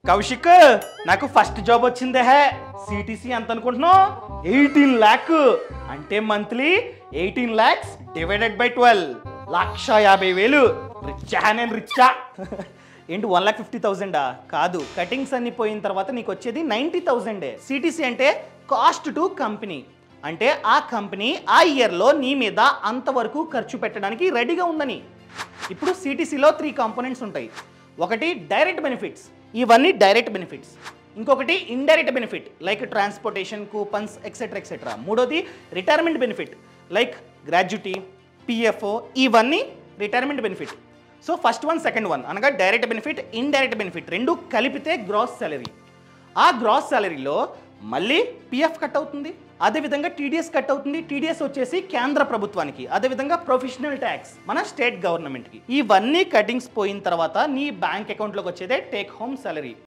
కౌశిక్ నాకు first job వచ్చిందే హే CTC ఎంత అనుకుంటున్నావు ఎయిటీన్ ల్యాక్ అంటే monthly eighteen lakhs divided by twelve లక్ష యాభై వేలు రిచ్చా నేను రిచ్చా ఏంటి వన్ లాక్ ఫిఫ్టీ థౌజండా కాదు కటింగ్స్ అన్ని పోయిన తర్వాత నీకు వచ్చేది నైంటీ థౌజండే సిటీసీ అంటే కాస్ట్ టు కంపెనీ అంటే ఆ కంపెనీ ఆ ఇయర్లో నీ మీద అంతవరకు ఖర్చు పెట్టడానికి రెడీగా ఉందని ఇప్పుడు సిటీసీలో త్రీ కాంపోనెంట్స్ ఉంటాయి ఒకటి డైరెక్ట్ బెనిఫిట్స్ ఇవన్నీ డైరెక్ట్ బెనిఫిట్స్ ఇంకొకటి indirect benefit like transportation coupons etcetera etcetera మూడోది రిటైర్మెంట్ బెనిఫిట్ లైక్ గ్రాడ్యుటీ పిఎఫ్ఓ ఇవన్నీ retirement benefit so first one second one అనగా డైరెక్ట్ బెనిఫిట్ ఇండైరెక్ట్ బెనిఫిట్ రెండు కలిపితే గ్రాస్ సాలరీ ఆ గ్రాస్ సాలరీలో మళ్ళీ పిఎఫ్ కట్ అవుతుంది అదేవిధంగా టీడీఎస్ కట్ అవుతుంది టీడీఎస్ వచ్చేసి కేంద్ర ప్రభుత్వానికి అదేవిధంగా ప్రొఫెషనల్ ట్యాక్స్ మన స్టేట్ గవర్నమెంట్కి ఇవన్నీ కటింగ్స్ పోయిన తర్వాత నీ బ్యాంక్ అకౌంట్లోకి వచ్చేదే టేక్ హోమ్ సాలరీ